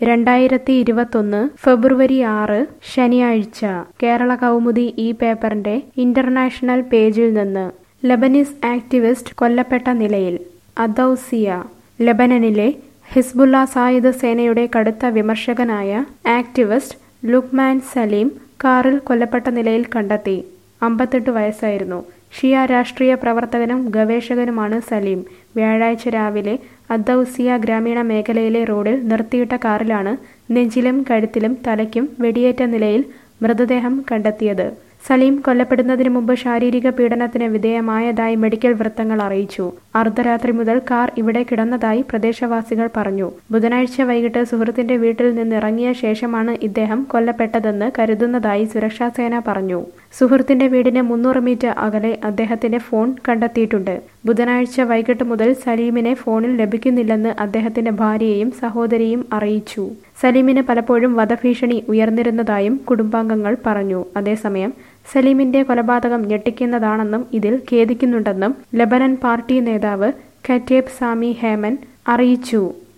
രണ്ടായിരത്തി ഇരുപത്തൊന്ന് ഫെബ്രുവരി ആറ് ശനിയാഴ്ച കേരള കൗമുദി ഈ പേപ്പറിന്റെ ഇന്റർനാഷണൽ പേജിൽ നിന്ന് ലബനീസ് ആക്ടിവിസ്റ്റ് കൊല്ലപ്പെട്ട നിലയിൽ അദൌസിയ ലബനനിലെ ഹിസ്ബുള്ള സായുധ സേനയുടെ കടുത്ത വിമർശകനായ ആക്ടിവിസ്റ്റ് ലുക്മാൻ സലീം കാറിൽ കൊല്ലപ്പെട്ട നിലയിൽ കണ്ടെത്തി അമ്പത്തെട്ട് വയസ്സായിരുന്നു ഷിയ രാഷ്ട്രീയ പ്രവർത്തകനും ഗവേഷകനുമാണ് സലീം വ്യാഴാഴ്ച രാവിലെ അദൌസിയ ഗ്രാമീണ മേഖലയിലെ റോഡിൽ നിർത്തിയിട്ട കാറിലാണ് നെഞ്ചിലും കഴുത്തിലും തലയ്ക്കും വെടിയേറ്റ നിലയിൽ മൃതദേഹം കണ്ടെത്തിയത് സലീം കൊല്ലപ്പെടുന്നതിന് മുമ്പ് ശാരീരിക പീഡനത്തിന് വിധേയമായതായി മെഡിക്കൽ വൃത്തങ്ങൾ അറിയിച്ചു അർദ്ധരാത്രി മുതൽ കാർ ഇവിടെ കിടന്നതായി പ്രദേശവാസികൾ പറഞ്ഞു ബുധനാഴ്ച വൈകിട്ട് സുഹൃത്തിന്റെ വീട്ടിൽ നിന്നിറങ്ങിയ ശേഷമാണ് ഇദ്ദേഹം കൊല്ലപ്പെട്ടതെന്ന് കരുതുന്നതായി സുരക്ഷാസേന പറഞ്ഞു സുഹൃത്തിന്റെ വീടിന് മുന്നൂറ് മീറ്റർ അകലെ അദ്ദേഹത്തിന്റെ ഫോൺ കണ്ടെത്തിയിട്ടുണ്ട് ബുധനാഴ്ച വൈകിട്ട് മുതൽ സലീമിനെ ഫോണിൽ ലഭിക്കുന്നില്ലെന്ന് അദ്ദേഹത്തിന്റെ ഭാര്യയും സഹോദരിയും അറിയിച്ചു സലീമിന് പലപ്പോഴും വധഭീഷണി ഉയർന്നിരുന്നതായും കുടുംബാംഗങ്ങൾ പറഞ്ഞു അതേസമയം സലീമിന്റെ കൊലപാതകം ഞെട്ടിക്കുന്നതാണെന്നും ഇതിൽ ഖേദിക്കുന്നുണ്ടെന്നും ലബനൻ പാർട്ടി നേതാവ് ഖറ്റേബ് സാമി ഹേമൻ അറിയിച്ചു